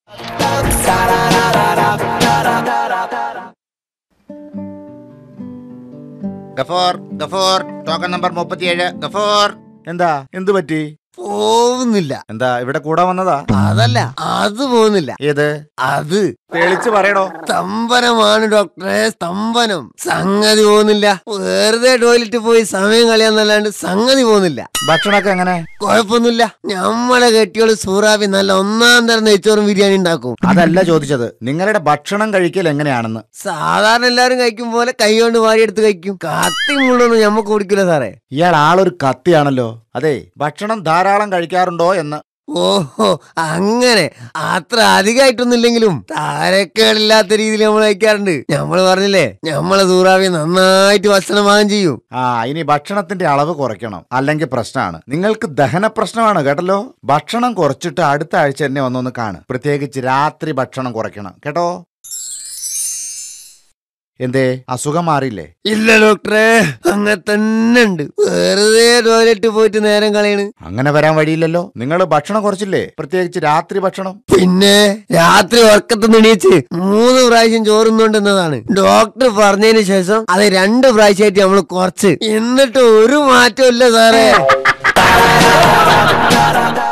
ഗഫോർ ഗഫോർ token number മുപ്പത്തിയേഴ് ഗഫോർ എന്താ എന്തു പറ്റി പോകുന്നില്ല എന്താ ഇവിടെ കൂടെ വന്നതാ അതല്ല അത് പോകുന്നില്ല ഏത് അത് തെളിച്ച് പറയടോ സ്തംഭനമാണ് ഡോക്ടറെ സ്തംഭനം സംഗതി പോകുന്നില്ല വെറുതെ ടോയ്ലറ്റ് പോയി സമയം കളയാന്നല്ലാണ്ട് സംഗതി പോകുന്നില്ല ഭക്ഷണമൊക്കെ എങ്ങനെ കുഴപ്പമൊന്നുമില്ല ഞമ്മളെ കെട്ടിയോള് സൂറാബി നല്ല ഒന്നാം തരം നെയ്ച്ചോറും ബിരിയാണി ഉണ്ടാക്കും അതല്ല ചോദിച്ചത് നിങ്ങളുടെ ഭക്ഷണം കഴിക്കൽ എങ്ങനെയാണെന്ന് സാധാരണ എല്ലാരും കഴിക്കും പോലെ കൈ കൊണ്ട് വാരിയെടുത്ത് കഴിക്കും കത്തി മുള്ളൊന്നും ഞമ്മക്ക് കുടിക്കില്ല സാറേ ഇയാൾ ആളൊരു കത്തിയാണല്ലോ അതെ ഭക്ഷണം ധാരാളം കഴിക്കാറുണ്ടോ എന്ന് ഓഹോ അങ്ങനെ അത്ര അധികമായിട്ടൊന്നുമില്ലെങ്കിലും താരക്കേടില്ലാത്ത രീതിയിൽ നമ്മൾ കഴിക്കാറുണ്ട് നമ്മള് പറഞ്ഞില്ലേ നമ്മളെ സൂറാവി നന്നായിട്ട് ഭക്ഷണം പാകം ചെയ്യും ആ ഇനി ഭക്ഷണത്തിന്റെ അളവ് കുറയ്ക്കണം അല്ലെങ്കിൽ പ്രശ്നമാണ് നിങ്ങൾക്ക് ദഹന പ്രശ്നമാണ് കേട്ടല്ലോ ഭക്ഷണം കുറച്ചിട്ട് അടുത്ത ആഴ്ച തന്നെ വന്നൊന്ന് കാണ് പ്രത്യേകിച്ച് രാത്രി ഭക്ഷണം കുറയ്ക്കണം കേട്ടോ എന്തേ അസുഖം മാറിയില്ലേ ഇല്ല ഡോക്ടറെ അങ്ങനെ തന്നെ ഉണ്ട് വെറുതെ ടോയ്ലറ്റ് പോയിട്ട് നേരം കളയണ് അങ്ങനെ വരാൻ വഴിയില്ലല്ലോ നിങ്ങൾ ഭക്ഷണം കുറച്ചില്ലേ പ്രത്യേകിച്ച് രാത്രി ഭക്ഷണം പിന്നെ രാത്രി ഉറക്കത്ത് എണീച്ച് മൂന്ന് പ്രാവശ്യം ചോറുന്നുണ്ടെന്നതാണ് ഡോക്ടർ പറഞ്ഞതിന് ശേഷം അത് രണ്ട് പ്രാവശ്യമായിട്ട് നമ്മൾ കുറച്ച് എന്നിട്ട് ഒരു മാറ്റവും ഇല്ല സാറേ